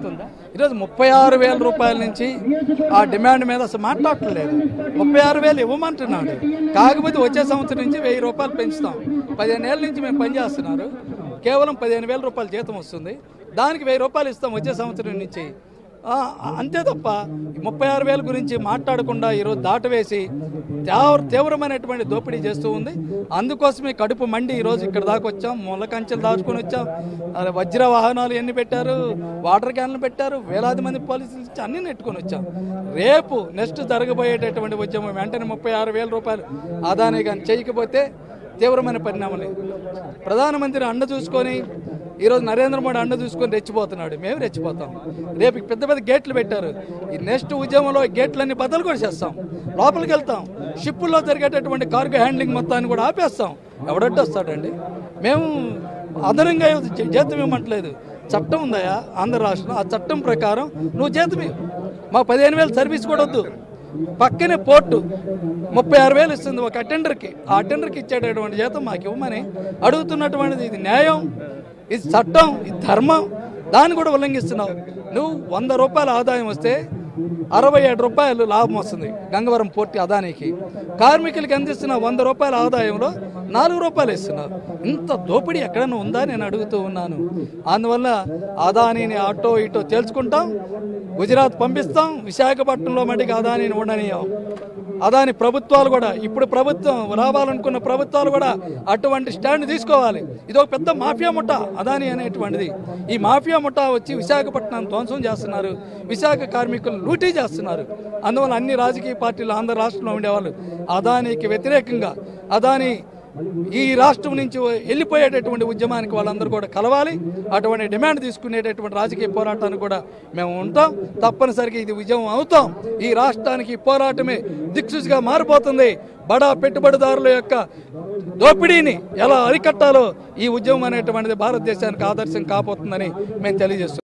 జరుగుతుందా ఈరోజు ముప్పై ఆరు వేల రూపాయల నుంచి ఆ డిమాండ్ మీద అసలు మాట్లాడట్లేదు ముప్పై ఆరు వేలు ఇవ్వమంటున్నాడు కాకపోతే వచ్చే సంవత్సరం నుంచి వెయ్యి రూపాయలు పెంచుతాం పదిహేను ఏళ్ళ నుంచి మేము పనిచేస్తున్నారు కేవలం పదిహేను వేల రూపాయలు జీతం వస్తుంది దానికి వెయ్యి రూపాయలు ఇస్తాం వచ్చే సంవత్సరం నుంచి ఆ, అంతే తప్ప ఈ ముప్పై ఆరు వేల గురించి మాట్లాడకుండా ఈరోజు దాటవేసి తీవ్ర తీవ్రమైనటువంటి దోపిడీ చేస్తూ ఉంది అందుకోసమే కడుపు మండి ఈరోజు ఇక్కడ దాకా వచ్చాం మూల కంచెలు దాచుకొని వచ్చాం అలా వజ్ర వాహనాలు ఎన్ని పెట్టారు వాటర్ క్యాన్లు పెట్టారు వేలాది మంది పోలీసులు ఇచ్చి అన్ని నెట్టుకొని వచ్చాం రేపు నెక్స్ట్ జరగబోయేటటువంటి ఉద్యమం వెంటనే ముప్పై ఆరు వేల రూపాయలు ఆదాని కానీ చేయకపోతే తీవ్రమైన పరిణామాలు ప్రధానమంత్రి అండ చూసుకొని ఈరోజు నరేంద్ర మోడీ అండ చూసుకొని రెచ్చిపోతున్నాడు మేము రెచ్చిపోతాం రేపు పెద్ద పెద్ద గేట్లు పెట్టారు ఈ నెక్స్ట్ ఉద్యమంలో ఈ గేట్లన్నీ బద్దలు కూడా చేస్తాం లోపలికి వెళ్తాం షిప్పుల్లో జరిగేటటువంటి కార్గో హ్యాండ్లింగ్ మొత్తాన్ని కూడా ఆపేస్తాం ఎవడడ్డు వస్తాడండి మేము అదనంగా జీ- జీతం ఇవ్వమంటలేదు చట్టం ఉందయా ఆంధ్ర రాష్ట్రం ఆ చట్టం ప్రకారం నువ్వు జీతం ఇవ్వు. మా పదిహేను వేలు సర్వీస్ కూడా వద్దు పక్కనే పోర్టు ముప్పై ఆరు వేలు ఇస్తుంది ఒక అటెండర్కి ఆ అటెండర్కి ఇచ్చేటటువంటి జీతం మాకు ఇవ్వమని అడుగుతున్నటువంటిది ఇది న్యాయం ఇది చట్టం ఇది ధర్మం దాన్ని కూడా ఉల్లంఘిస్తున్నావు నువ్వు వంద రూపాయల ఆదాయం వస్తే అరవై ఏడు రూపాయలు లాభం వస్తుంది గంగవరం పోర్టు అదానికి కార్మికులకి అందిస్తున్న వంద రూపాయల ఆదాయంలో నాలుగు రూపాయలు ఇస్తున్నారు ఇంత దోపిడీ ఎక్కడైనా ఉందా నేను అడుగుతూ ఉన్నాను అందువల్ల అదానిని అటో ఇటో తేల్చుకుంటాం గుజరాత్ పంపిస్తాం విశాఖపట్నంలో మటుకు అదానిని ఉండనీయం అదాని ప్రభుత్వాలు కూడా ఇప్పుడు ప్రభుత్వం రావాలనుకున్న ప్రభుత్వాలు కూడా అటువంటి స్టాండ్ తీసుకోవాలి ఇది ఒక పెద్ద మాఫియా ముఠ అదాని అనేటువంటిది ఈ మాఫియా ముఠ వచ్చి విశాఖపట్నం ధ్వంసం చేస్తున్నారు విశాఖ కార్మికులు లూటీ చేస్తున్నారు అందువల్ల అన్ని రాజకీయ పార్టీలు ఆంధ్ర రాష్ట్రంలో ఉండేవాళ్ళు అదానికి వ్యతిరేకంగా అదాని ఈ రాష్ట్రం నుంచి వెళ్ళిపోయేటటువంటి ఉద్యమానికి వాళ్ళందరూ కూడా కలవాలి అటువంటి డిమాండ్ తీసుకునేటటువంటి రాజకీయ పోరాటానికి కూడా మేము ఉంటాం తప్పనిసరిగా ఇది ఉద్యమం అవుతాం ఈ రాష్ట్రానికి ఈ పోరాటమే దిక్సూచిగా మారిపోతుంది బడా పెట్టుబడిదారుల యొక్క దోపిడీని ఎలా అరికట్టాలో ఈ ఉద్యమం అనేటువంటిది భారతదేశానికి ఆదర్శం కాబోతుందని మేము తెలియజేస్తున్నాం